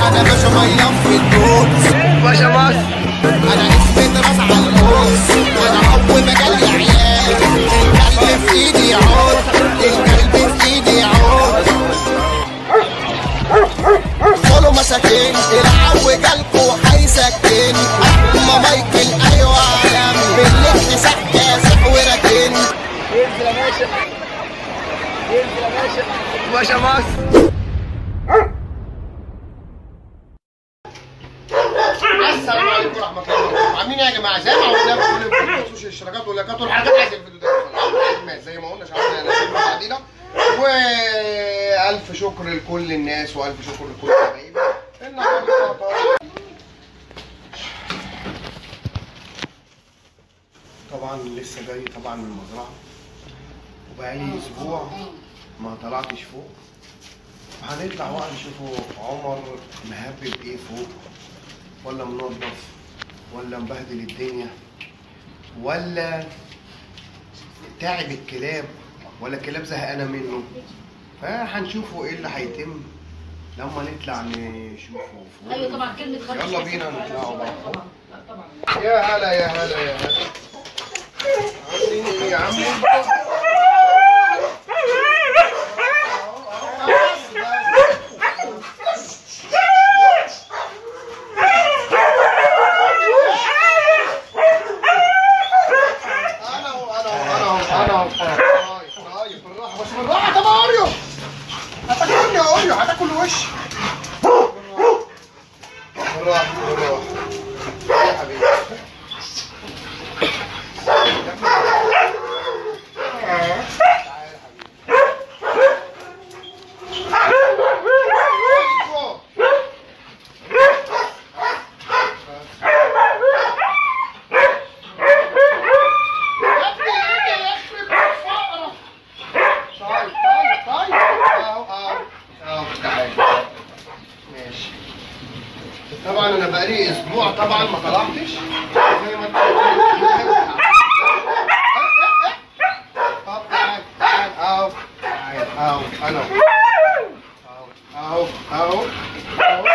انا باشا ميه في الدود باشا مصر انا اسمي دراس على القوس انا اول مجال عيال القلب في ايدي يعود القلب في ايدي يعود قولوا مساكين العو جالكوا هيسكن اما مايكل ايوه عالمي بالليل تسح كاسح وراكن ينزل يا باشا ينزل يا باشا باشا مصر السلام عليكم ورحمه الله وبركاته عاملين ايه يا جماعه زي ما قلنا في كل الفيديوهات بخصوص الاشتراكات واللايكات والحاجات عايز الفيديو ده يوصل زي ما قلنا شعارنا انا بعدينا والف شكر لكل الناس والف شكر لكل حبايبي النهارده طبعا طبعا لسه جاي طبعا من المزرعه وبقالي اسبوع ما طلعتش فوق هنطلع بقى نشوفوا عمر مهبب ايه فوق ولا منظف ولا مبهدل الدنيا ولا تعب الكلاب ولا الكلاب زهقانه منه فهنشوفوا ايه اللي هيتم لما نطلع نشوفه فوق ايوه طبعا كلمه خرج يلا بينا نطلعوا بقى فوق. طبعا لا طبعا يا هلا يا هلا يا هلا عاملين ايه يا عم انا اهو انا اهو انا اهو انا اهو طيب طيب بالراحه بس بالراحه طب يا اوريو هتاكلني يا اوريو هتاكل وشي بالراحه بالراحه يا حبيبي طيب طيب طيب اهو اهو اهو تعالى ماشي طبعا انا بقالي اسبوع طبعا ما طلعتش زي ما انت طب تعال تعال اهو تعال اهو انا اهو اهو اهو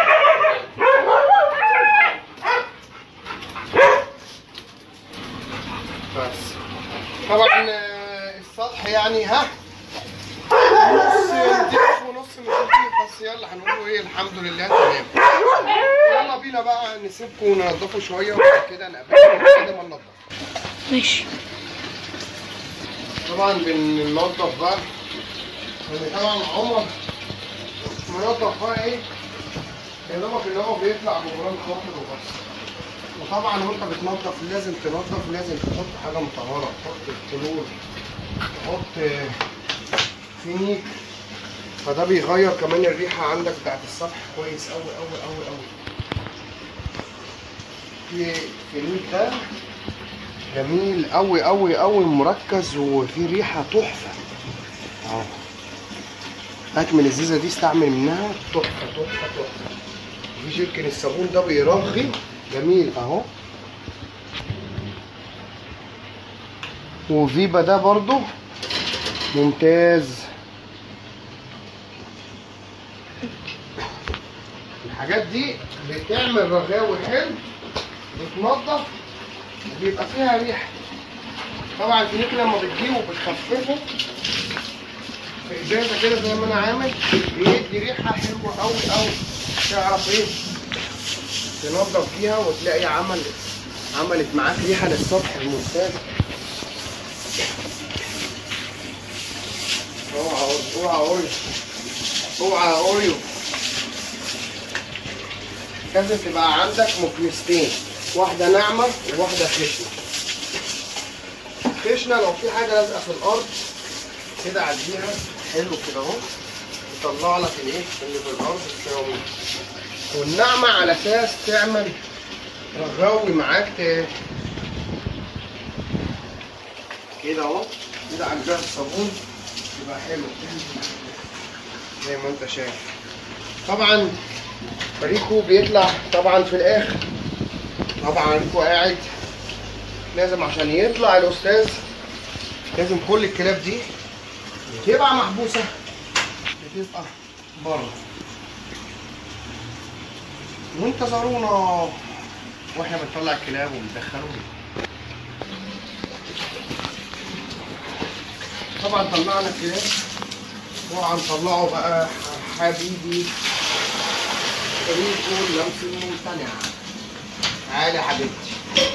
بس طبعا آه، السطح يعني ها نص نضيف ونص مش نضيف بس يلا هنقول ايه الحمد لله تمام يلا بينا بقى نسيبكم وننضفوا شويه وبعد كده نقابلكم بعد ما ننضف ماشي طبعا بننضف بقى يعني طبعا عمر منضف بقى ايه يا دوبك اللي هو بيطلع بجرام خاطر وبس وطبعا وانت بتنضف لازم تنضف لازم تحط حاجه مطهره تحط كلور تحط فينيك فده بيغير كمان الريحه عندك بتاعت السطح كويس قوي قوي قوي قوي في فينيك ده جميل قوي قوي قوي مركز وفي ريحه تحفه اهو هات من الزيزه دي استعمل منها تحفه تحفه تحفه في جيركن الصابون ده بيرغي جميل اهو وفيبا ده برضو ممتاز الحاجات دي بتعمل رغاوي حلو بتنضف بيبقى فيها ريحه طبعا الفينيك لما بتجيبه بتخففه في ازازه كده زي ما انا عامل بيدي ريحه حلوه قوي قوي تعرف ايه تنضف فيها وتلاقي عمل عملت معاك ريحه للسطح الممتاز اوعى اوعى اوريو اوعى اوريو لازم تبقى عندك مكنستين واحدة ناعمة وواحدة خشنة خشنة لو في حاجة لازقة في الأرض كده عديها حلو كده أهو يطلع لك الإيه اللي في الأرض السيراميك والناعمة على أساس تعمل رغاوي معاك ت- كده أهو كده عندها الصابون يبقى حلو زي ما أنت شايف طبعا فريقه بيطلع طبعا في الآخر طبعا ريكو قاعد لازم عشان يطلع الاستاذ لازم كل الكلاب دي تبقى محبوسه بتبقى بره وانتظرونا واحنا بنطلع الكلاب وبندخلهم طبعا طلعنا الكلاب وهنطلعه بقى حبيبي ريكو اللمس الممتنع تعالى يا حبيبتي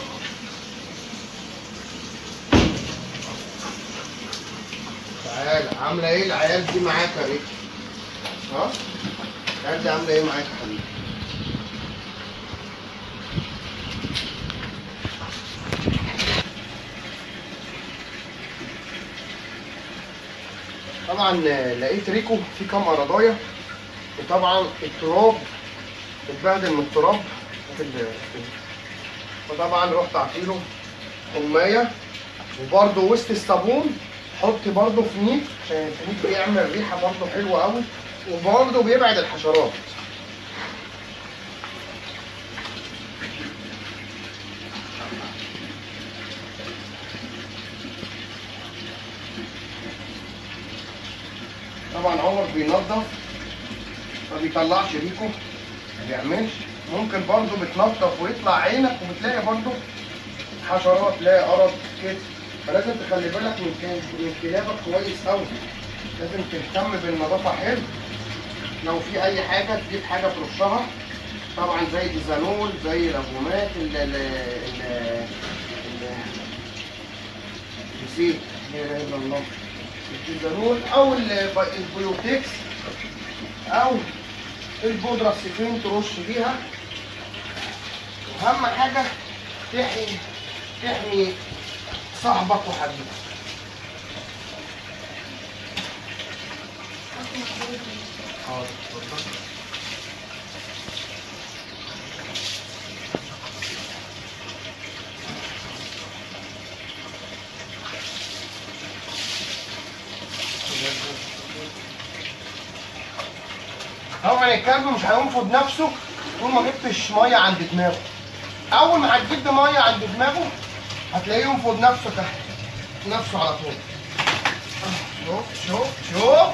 تعالى عامله ايه العيال دي معاك يا ريكو ها العيال دي عامله ايه معاك يا حبيبي طبعا لقيت ريكو في كام قرضايه وطبعا التراب اتبهدل من التراب في ال- فطبعا رحت اعطيله المية وبرده وسط الصابون حط برده فنيك عشان الفنيك بيعمل ريحه برده حلوه قوي وبرده بيبعد الحشرات طبعا عمر بينظف ما بيطلعش ريكو ما بيعملش ممكن برضو بتنظف ويطلع عينك وبتلاقي برضو حشرات تلاقي قرض كده فلازم تخلي بالك من كل- من كلابك كويس قوي لازم تهتم بالنظافه حلو لو في اي حاجه تجيب حاجه ترشها طبعا زي ديزانول زي لافومات ال ال ال ال- نسيت لا اله الا الله الديزانول او الب- البيوتكس او البودره السفين ترش بيها واهم حاجه تحمي تحمي صاحبك وحبيبك حاضر اتفضل طبعا الكلب مش هينفض نفسه طول ما جبتش ميه عند دماغه اول ما هتجيب ميه عند دماغه هتلاقيه ينفض نفسه تحت نفسه على طول شوف شوف شوف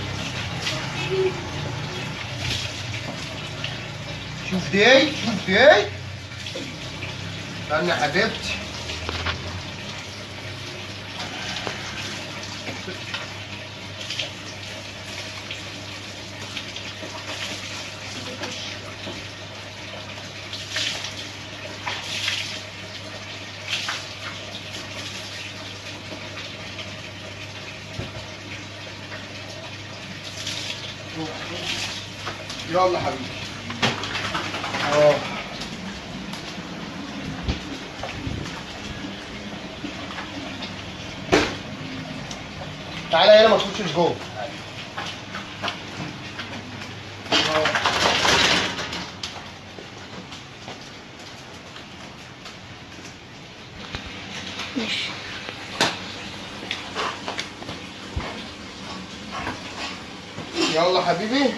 شوف دي شوف دي استنى يا حبيبتي يلا حبيبي اه تعالى هنا ما تخشش جوه آه. ماشي يلا حبيبي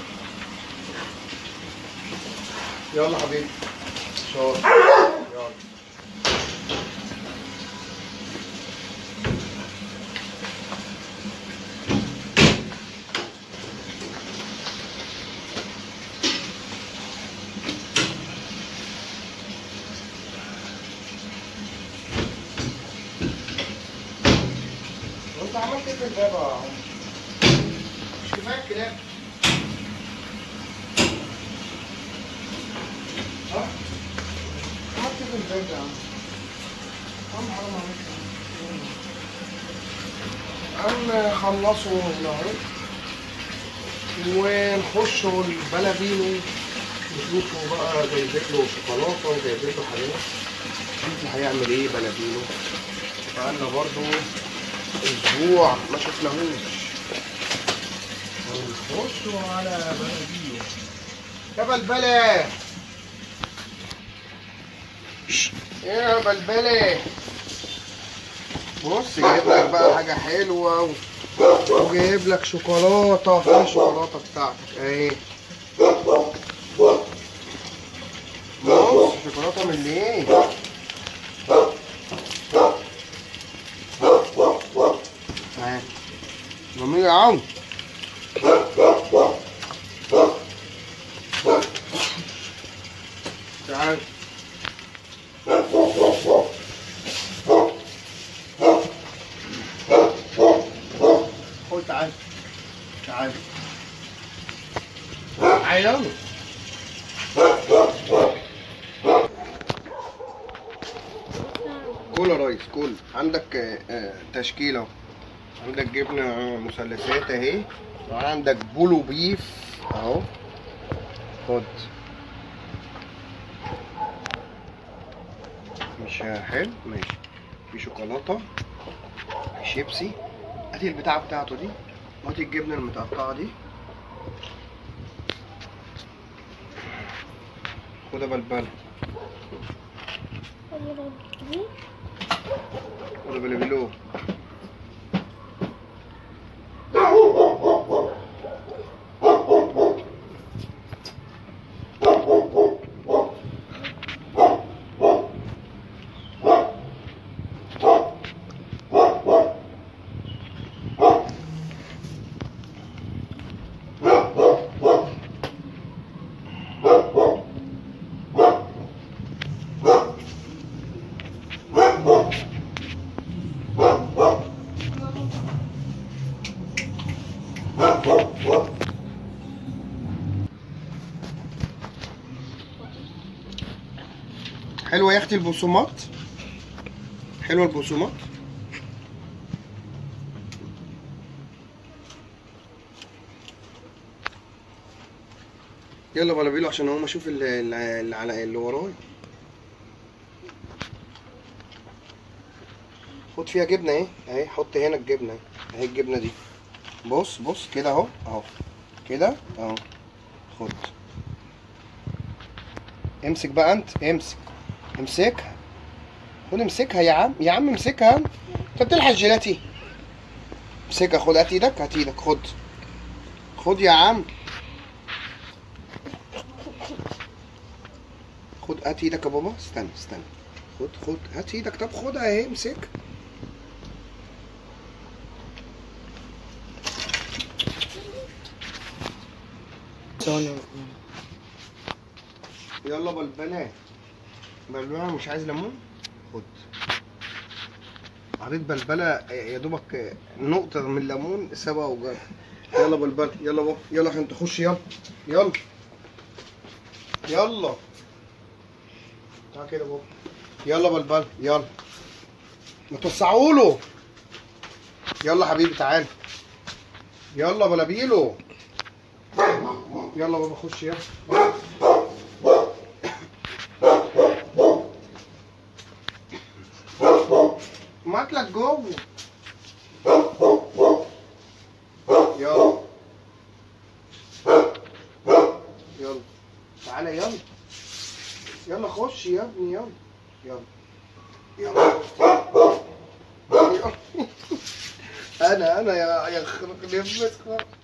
يلا حبيبي شاطر يلا وانت عملت ايه في الباب يا عمر؟ مش كفايه الكلاب ها؟ عملت ايه في الباب يا عم؟ عم حرام عليك عم خلصوا النهارده ونخشوا البلابينو نشوفوا بقى جايبين له شوكولاته وجايبين له حاجات نشوف هيعمل ايه بلابينو بقالنا برضو اسبوع ما شفناهوش ونخشوا على بلابينو يا بلبله يا بلبله بص جايب لك بقى حاجه حلوه و... وجايب لك شوكولاته فين الشوكولاته بتاعتك اهي بص شوكولاته من ايه اهي جميل يا عم تعالى كل يا ريس كل عندك آه، آه، تشكيلة اهو. عندك جبنة مثلثات اهي وعندك بولو بيف اهو خد مش حلو ماشي في شوكولاتة في شيبسي ادي البتاعة بتاعته دي وادي الجبنة المتقطعة دي خدها بلبلة خدها بلبلو حلوة يا اختي البقسماط حلوة البقسماط يلا بلابيلو عشان اقوم اشوف اللي, اللي, على اللي ورايا خد فيها جبنه اهي اهي حط هنا الجبنه اهي اهي الجبنه دي بص بص كده اهو اهو كده اهو خد امسك بقى انت امسك امسكها خد امسكها يا عم يا عم امسكها انت بتلحس جيلاتي امسكها خد هات ايدك هات ايدك خد خد يا عم خد هات ايدك يا بابا استنى استنى خد خد هات ايدك طب خدها اهي امسك يلا بلبلة بلبلة مش عايز ليمون خد قريت بلبلة يا دوبك نقطة من الليمون سبعة وجر يلا بلبلة يلا بابا يلا عشان تخش يلا يلا يلا تعال كده بابا يلا بلبل يلا ما توسعوا له يلا حبيبي تعال يلا بلابيلو يلا بابا خش يلا ماكلك جوه يلا يلا تعالى يلا يلا خش يا ابني يلا يلا يلا يلا. انا انا يا يا خرق نفسك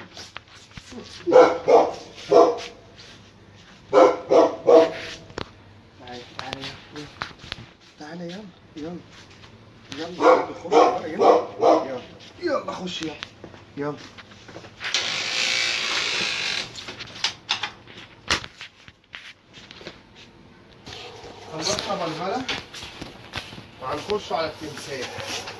تعالى تعالى يلا. تعالى يلا يلا يلا خش بقى، يلا يلا يلا خش يلا يلا خلصنا بلبلة وهنخش على التمساح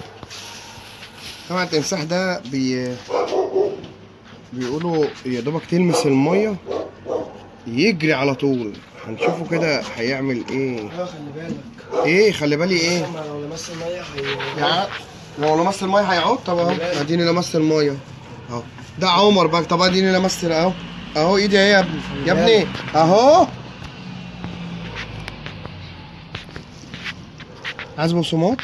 طبعا التمساح ده بي بيقولوا يا دوبك تلمس المية يجري على طول هنشوفه كده هيعمل ايه اه خلي بالك ايه خلي بالي ايه ما لو لمس الميه هي يا لو لمست المية هيعود طب اهو اديني لمست المية اهو ده عمر بقى طب اديني لمست اهو اهو ايدي اهي يا ابني يا ابني اهو عايز بصمات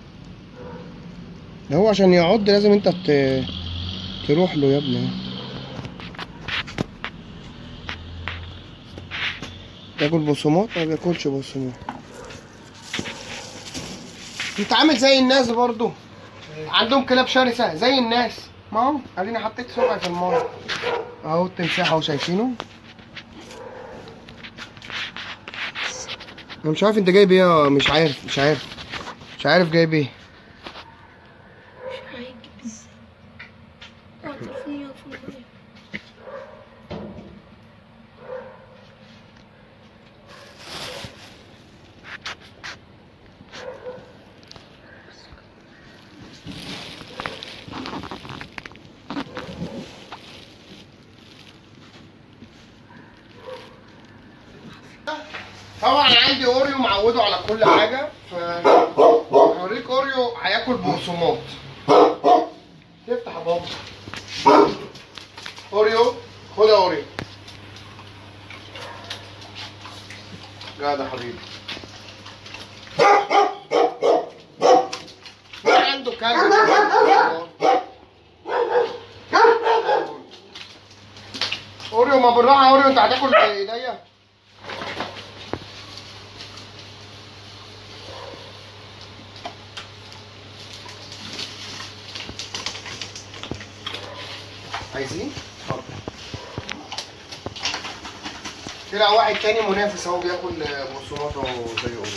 ده هو عشان يعض لازم انت ت... تروح له يا ابني تاكل بصمات ما بياكلش بصمات انت عامل زي الناس برضو عندهم كلاب شرسة زي الناس ما هو اديني حطيت سمعة في المايه اهو التمساح اهو شايفينه انا مش عارف انت جايب ايه يا- مش عارف مش عارف مش عارف جايب ايه هيجيب ازاي عرفني يا فندم طبعا عندي اوريو معوده على كل حاجه ف هوريك اوريو هياكل بقسماط افتح يا بابا اوريو خد يا اوريو جدع حبيبي عنده كلب اوريو ما بالراحه يا اوريو انت هتاكل بايديا عايزين؟ اتفضل طلع واحد تاني منافس اهو بياكل بقسماط اهو زي اوريو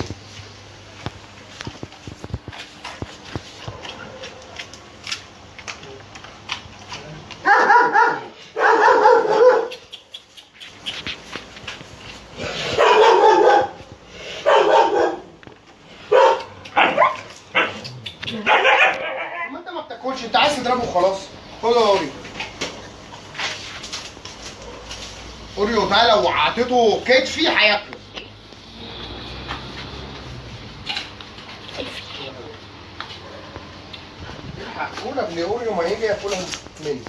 ما انت ما بتاكلش انت عايز تضربه وخلاص خد يا اوريو اوريو ده لو عطيته كتفي هياكله هاكلها ابن اوريو ما يجي ياكلها مني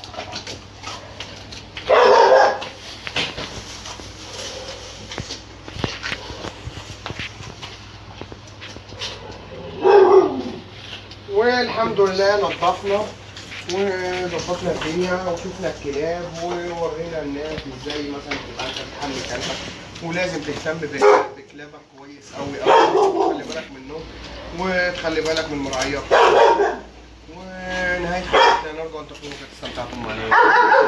والحمد لله نظفنا وظبطنا الدنيا وشفنا الكلاب وورينا الناس ازاي مثلا تبقى انت بتحمي كلبك ولازم تهتم ب- بكلابك كويس قوي قوي وتخلي بالك منهم وتخلي بالك من مراعياتهم ونهاية حلقتنا نرجو ان تكونوا قد استمتعتم معنا